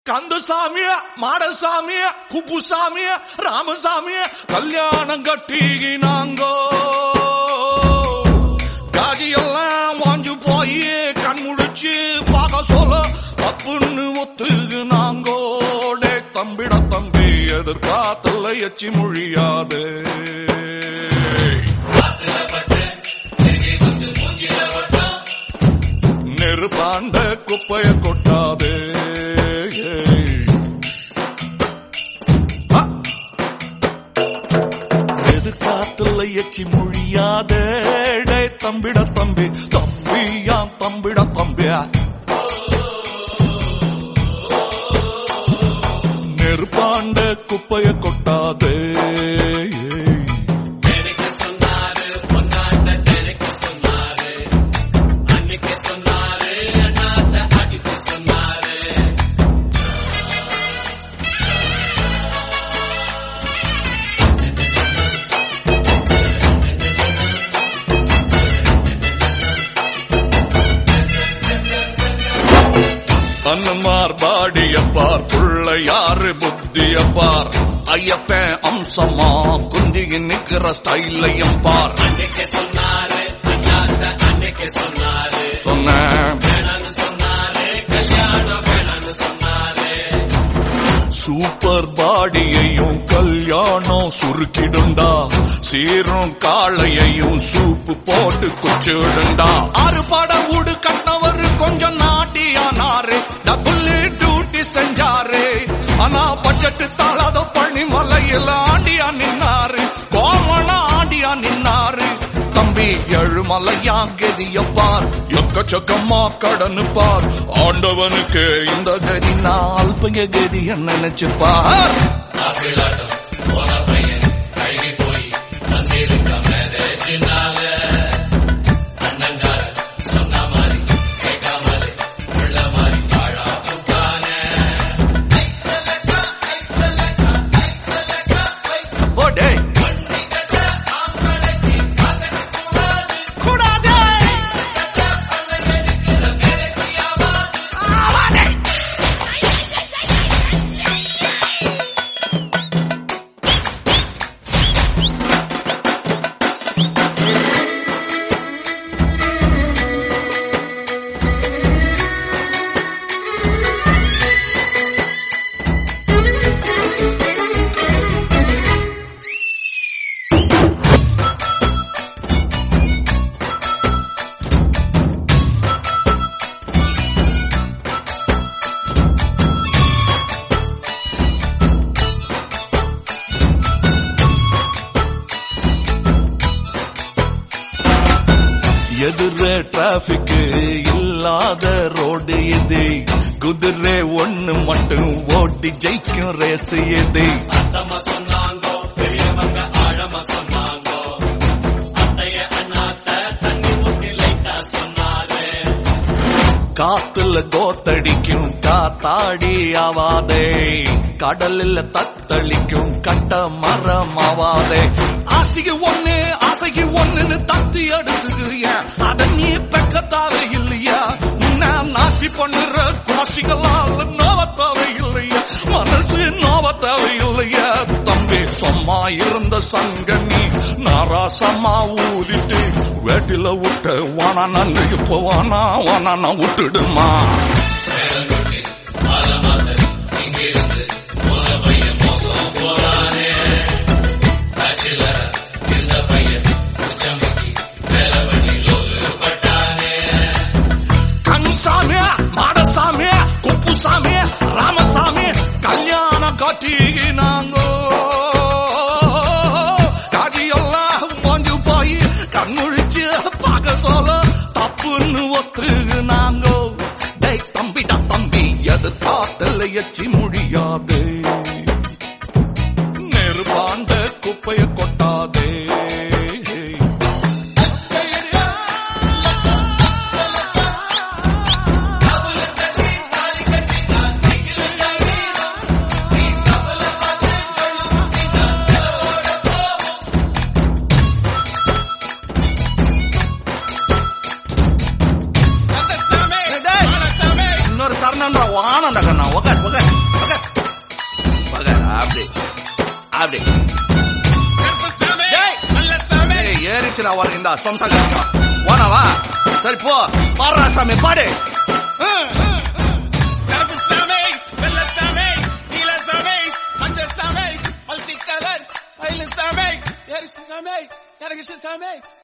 கந்தசாமி மாடசாமி குப்புசாமி ராமசாமி கல்யாணம் கட்டினாங்கோ காகியெல்லாம் வாஞ்சு போய் கண் முழிச்சு பார்க்க சொல்ல தப்புன்னு ஒத்துக்குனாங்கோ டே தம்பிட தம்பி எதிர்காத்தல எச்சி மொழியாது நெருப்பாண்ட குப்பைய கொட்டாதே ஆ! எது காத்துல எச்சி மொழியாத டே தம்பிட தம்பி தம்பியா தம்பிட தம்பியா நெருப்பாண்ட குப்பைய கொட்டாதே எனக்கு சொன்னாரு பொன்னாட்ட எனக்கு சொன்னாரு அன்னைக்கு சொன்னாரு அண்ணாத்த அடிச்சு சொன்னாரு அன்னமார் பாடியப்பார் பிள்ளையாரு புத்தியப்பார் ஐயப்பன் அம்சமா குந்தியின் நிக்கிற ஸ்டைலையும் பார் அன்னைக்கு சொன்னாரு அண்ணாத்த அன்னைக்கு சொன்னாரு சொன்னேன் வேணான்னு சொன்னாரு கல்யாணம் வேணான்னு சொன்னாரு சூப்பர் பாடியையும் கல்யாணம் சுருக்கிடுண்டா சீரும் காளையையும் சூப்பு போட்டு குச்சிடுண்டா ஆறு பட ஊடு கட்டினவர் கொஞ்சம் நாட்டியானாரு டபுள் டியூட்டி செஞ்சாரு ஆனா பட்ஜெட் தாளாத பழனி மலையில ஆண்டியா நின்னாரு கோமண ஆண்டியா நின்னாரு தம்பி எழுமலையா கெதிய பார் எக்கச்சக்கமா கடனு பார் ஆண்டவனுக்கு இந்த கதி நாள் பைய கதிய நினைச்சு பார் ஆப்பிளாட்டம் போன பையன் கழுவி போய் வந்திருக்க மேரேஜினால அண்ணங்கார சொன்ன மாதிரி கேட்காமலே உள்ள மாதிரி வாழா புட்டானே போடே கூடாதே எதிரே டிராபிக் இல்லாத ரோடு இது குதிரை ஒண்ணு மட்டும் ஓட்டி ஜெயிக்கும் ரேஸ் இது அத்தம்மா சொன்னாங்கோ பெரியவங்க ஆழமா சொன்னாங்கோ அத்தைய அண்ணாத்த தண்ணி ஊத்தி லைட்டா சொன்னாரு காத்துல கோத்தடிக்கும் காத்தாடி ஆவாதே கடலில் தத்தளிக்கும் கட்ட மரம் ஆவாதே ஆசைக்கு ஒண்ணு ஆசைக்கு ஒண்ணுன்னு தத்தி எடுத்துக்கு ஏன் அத நீ பெக்கத்தாவே இல்லையா உன்னை நாஸ்தி பண்ணுற குவாசிகளால் நோவத்தாவே இல்லையா மனசு நோவத்தாவே இல்லையா தம்பி சும்மா இருந்த சங்கனி நாராசமா ஊதிட்டு வேட்டில விட்ட வானா நன்னு இப்போ வானா வானா நான் விட்டுடுமா மேலங்கொட்டி மாலமாத இங்கிருந்து போன பையன் மோசம் போறானே பேச்சுலர் இந்த பையன் உச்சமிக்கு வேலை பண்ணி லோலு பட்டானே கன்சாமி மாடசாமி குப்புசாமி ராமசாமி கல்யாணம் கட்டினாங்கோ காஜியெல்லாம் வாஞ்சு போய் கண்முழிச்சு பார்க்க சொல்ல தப்புன்னு ஒத்துக்குனாங்கோ டேய் தம்பிடா தம்பி எதிர்பார்த்தல எச்சி முடியாது நெருப்பாண்ட குப்பைய கொட்டாதே இன்னொரு சரணம் வானண்டா கண்ணா உக்கார் உக்கார் அப்படி கருப்புசாமி, டேய். நல்லசாமி. ஏய், ஏறிச்சுடா உனக்கு இந்த சொம்சா கஷ்டம் போனவா சரி போ பாடுறா சாமி பாடு கருப்புசாமி, வெள்ளசாமி, நீலசாமி, மஞ்சசாமி, multicolor, மயிலசாமி, எரிசுசாமி, எரகுசுசாமி.